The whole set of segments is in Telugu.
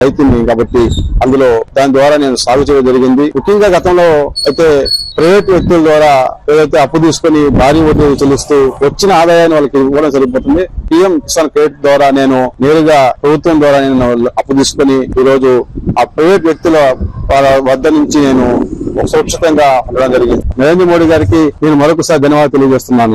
రైతుని కాబట్టి అందులో దాని ద్వారా నేను సాగు చేయడం జరిగింది ముఖ్యంగా గతంలో అయితే ప్రైవేట్ వ్యక్తుల ద్వారా ఏదైతే అప్పు తీసుకొని భారీ వడ్డీ చెల్లిస్తూ వచ్చిన ఆదాయాన్ని వాళ్ళకి ఇవ్వడం సరిపోతుంది పిఎం కిసాన్ క్రెడిట్ ద్వారా నేను నేరుగా ప్రభుత్వం ద్వారా నేను అప్పు తీసుకొని ఈ రోజు ఆ ప్రైవేట్ వ్యక్తుల వాళ్ళ వద్ద నుంచి నేను సురక్షితంగా ఉండడం జరిగింది నరేంద్ర మోడీ గారికి నేను మరొకసారి ధన్యవాదాలు తెలియజేస్తున్నాను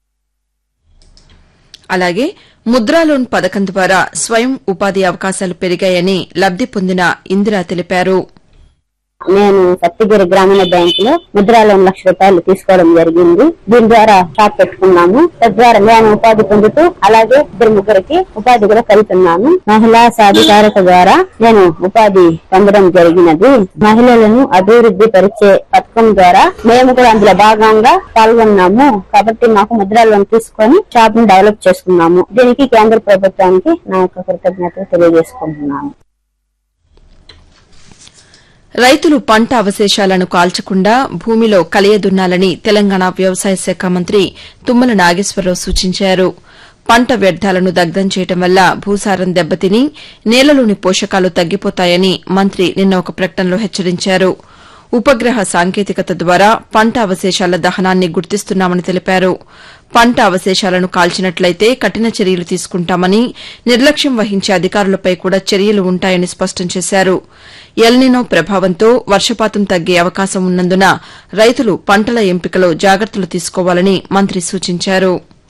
అలాగే ముద్రా లోన్ పథకం ద్వారా స్వయం ఉపాధి అవకాశాలు పెరిగాయని లబ్ది పొందిన ఇందిర తెలిపారు నేను సప్తగిరి గ్రామీణ బ్యాంక్ లో ముద్రా లోన్ లక్ష రూపాయలు తీసుకోవడం జరిగింది దీని ద్వారా షాప్ పెట్టుకున్నాము తద్వారా నేను ఉపాధి పొందుతూ అలాగే ఇద్దరు ముగ్గురికి ఉపాధి కూడా కలుగుతున్నాను మహిళా సాధికారత ద్వారా నేను ఉపాధి పొందడం జరిగినది మహిళలను అభివృద్ధి పరిచే పథకం ద్వారా మేము కూడా అందులో భాగంగా పాల్గొన్నాము కాబట్టి మాకు ముద్రా లోన్ తీసుకొని షాప్ ని డెవలప్ చేసుకున్నాము దీనికి కేంద్ర ప్రభుత్వానికి నా యొక్క కృతజ్ఞతలు తెలియజేసుకుంటున్నాను రైతులు పంట అవశేషాలను కాల్చకుండా భూమిలో కలియదున్నాలని తెలంగాణ వ్యవసాయ శాఖ మంత్రి తుమ్మల నాగేశ్వరరావు సూచించారు పంట వ్యర్థాలను దగ్ధం చేయడం వల్ల భూసారం దెబ్బతిని నేలలోని పోషకాలు తగ్గిపోతాయని మంత్రి నిన్న ఒక ప్రకటనలో హెచ్చరించారు ఉపగ్రహ సాంకేతికత ద్వారా పంట అవశేషాల దహనాన్ని గుర్తిస్తున్నామని తెలిపారు పంట అవశేషాలను కాల్చినట్లయితే కఠిన చర్యలు తీసుకుంటామని నిర్లక్ష్యం వహించే అధికారులపై కూడా చర్యలు ఉంటాయని స్పష్టం చేశారు ఎల్నినో ప్రభావంతో వర్షపాతం తగ్గే అవకాశం ఉన్నందున రైతులు పంటల ఎంపికలో జాగ్రత్తలు తీసుకోవాలని మంత్రి సూచించారు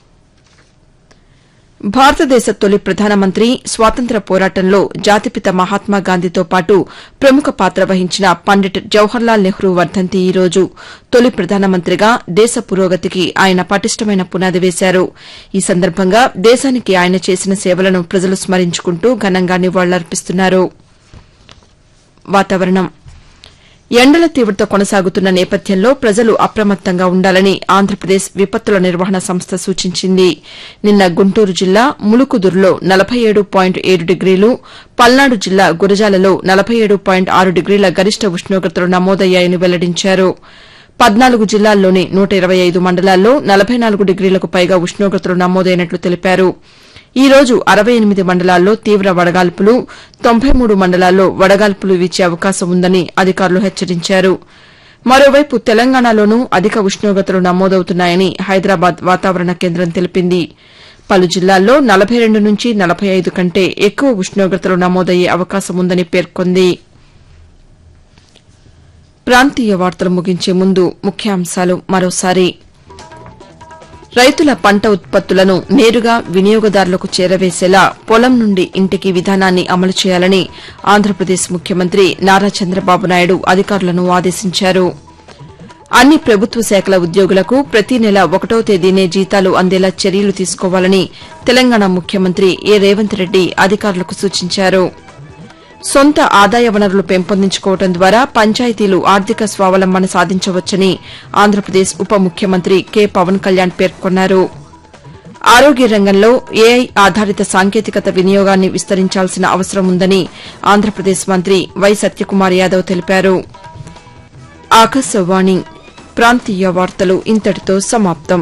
భారతదేశ తొలి ప్రధానమంత్రి స్వాతంత్ర్య పోరాటంలో జాతిపిత మహాత్మాగాంధీతో పాటు ప్రముఖ పాత్ర వహించిన పండిట్ జవహర్లాల్ నెహ్రూ వర్దంతి ఈ రోజు తొలి ప్రధానమంత్రిగా దేశ పురోగతికి ఆయన పటిష్టమైన పునాది వేశారు ఈ సందర్భంగా దేశానికి ఆయన చేసిన సేవలను ప్రజలు స్మరించుకుంటూ ఘనంగా నివాళులర్పిస్తున్నారు వాతావరణం ఎండల తీవ్రత కొనసాగుతున్న నేపథ్యంలో ప్రజలు అప్రమత్తంగా ఉండాలని ఆంధ్రప్రదేశ్ విపత్తుల నిర్వహణ సంస్థ సూచించింది నిన్న గుంటూరు జిల్లా ములుకుదురులో నలభై ఏడు పాయింట్ ఏడు డిగ్రీలు పల్నాడు జిల్లా గురజాలలో నలభై ఏడు పాయింట్ ఆరు డిగ్రీల గరిష్ట ఉష్ణోగ్రతలు నమోదయ్యాయని వెల్లడించారు పద్నాలుగు జిల్లాల్లోని నూట ఇరవై ఐదు మండలాల్లో నలభై నాలుగు డిగ్రీలకు పైగా ఉష్ణోగ్రతలు నమోదైనట్లు తెలిపారు ఈ రోజు అరవై ఎనిమిది మండలాల్లో తీవ్ర వడగాల్పులు తొంభై మూడు మండలాల్లో వడగాల్పులు వీచే అవకాశం ఉందని అధికారులు హెచ్చరించారు మరోవైపు తెలంగాణలోనూ అధిక ఉష్ణోగ్రతలు నమోదవుతున్నాయని హైదరాబాద్ వాతావరణ కేంద్రం తెలిపింది పలు జిల్లాల్లో నలభై రెండు నుంచి నలభై ఐదు కంటే ఎక్కువ ఉష్ణోగ్రతలు నమోదయ్యే అవకాశం ఉందని పేర్కొంది ప్రాంతీయ వార్తలు ముగించే ముందు ముఖ్యాంశాలు మరోసారి రైతుల పంట ఉత్పత్తులను నేరుగా వినియోగదారులకు చేరవేసేలా పొలం నుండి ఇంటికి విధానాన్ని అమలు చేయాలని ఆంధ్రప్రదేశ్ ముఖ్యమంత్రి నారా చంద్రబాబు నాయుడు అధికారులను ఆదేశించారు అన్ని ప్రభుత్వ శాఖల ఉద్యోగులకు ప్రతి నెల ఒకటో తేదీనే జీతాలు అందేలా చర్యలు తీసుకోవాలని తెలంగాణ ముఖ్యమంత్రి ఏ రేవంత్ రెడ్డి అధికారులకు సూచించారు సొంత ఆదాయ వనరులు పెంపొందించుకోవడం ద్వారా పంచాయతీలు ఆర్థిక స్వావలంబన సాధించవచ్చని ఆంధ్రప్రదేశ్ ఉప ముఖ్యమంత్రి కె పవన్ కళ్యాణ్ పేర్కొన్నారు ఆరోగ్య రంగంలో ఏఐ ఆధారిత సాంకేతికత వినియోగాన్ని విస్తరించాల్సిన అవసరం ఉందని ఆంధ్రప్రదేశ్ మంత్రి వై సత్యకుమార్ యాదవ్ తెలిపారు ఆకాశవాణి ప్రాంతీయ వార్తలు ఇంతటితో సమాప్తం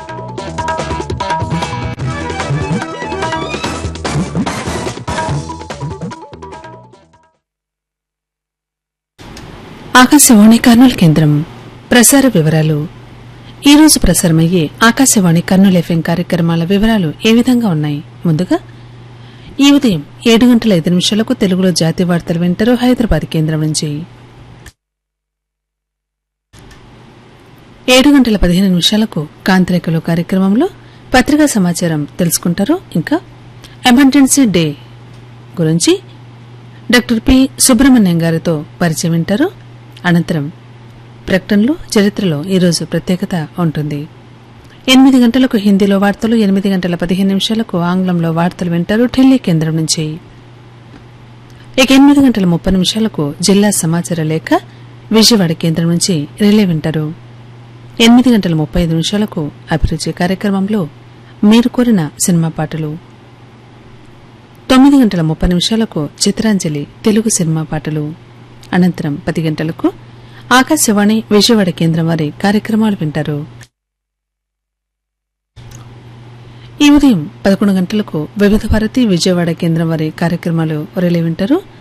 ఆకాశవాణి కర్నూలు కేంద్రం ప్రసార వివరాలు ఈ రోజు ప్రసారమయ్యే ఆకాశవాణి కర్నూలు ఎఫ్ఎం కార్యక్రమాల వివరాలు ఏ విధంగా ఉన్నాయి ముందుగా ఈ ఉదయం ఏడు గంటల ఐదు నిమిషాలకు తెలుగులో జాతీయ వార్తలు వింటారు హైదరాబాద్ కేంద్రం నుంచి ఏడు గంటల పదిహేను నిమిషాలకు కాంతిరేఖలు కార్యక్రమంలో పత్రికా సమాచారం తెలుసుకుంటారు ఇంకా ఎమర్జెన్సీ డే గురించి డాక్టర్ పి సుబ్రహ్మణ్యం గారితో పరిచయం వింటారు అనంతరం ప్రకటనలు చరిత్రలో ఈరోజు ప్రత్యేకత ఉంటుంది ఎనిమిది గంటలకు హిందీలో వార్తలు ఎనిమిది గంటల పదిహేను నిమిషాలకు ఆంగ్లంలో వార్తలు వింటారు ఢిల్లీ కేంద్రం నుంచి ఇక ఎనిమిది గంటల ముప్పై నిమిషాలకు జిల్లా సమాచార లేఖ విజయవాడ కేంద్రం నుంచి రిలే వింటారు ఎనిమిది గంటల ముప్పై ఐదు నిమిషాలకు అభిరుచి కార్యక్రమంలో మీరు కోరిన సినిమా పాటలు తొమ్మిది గంటల ముప్పై నిమిషాలకు చిత్రాంజలి తెలుగు సినిమా పాటలు అనంతరం పది గంటలకు ఆకాశవాణి విజయవాడ కేంద్రం వారి కార్యక్రమాలు వింటారు ఈ ఉదయం పదకొండు గంటలకు వివిధ భారతి విజయవాడ కేంద్రం వారి కార్యక్రమాలు రిలే వింటారు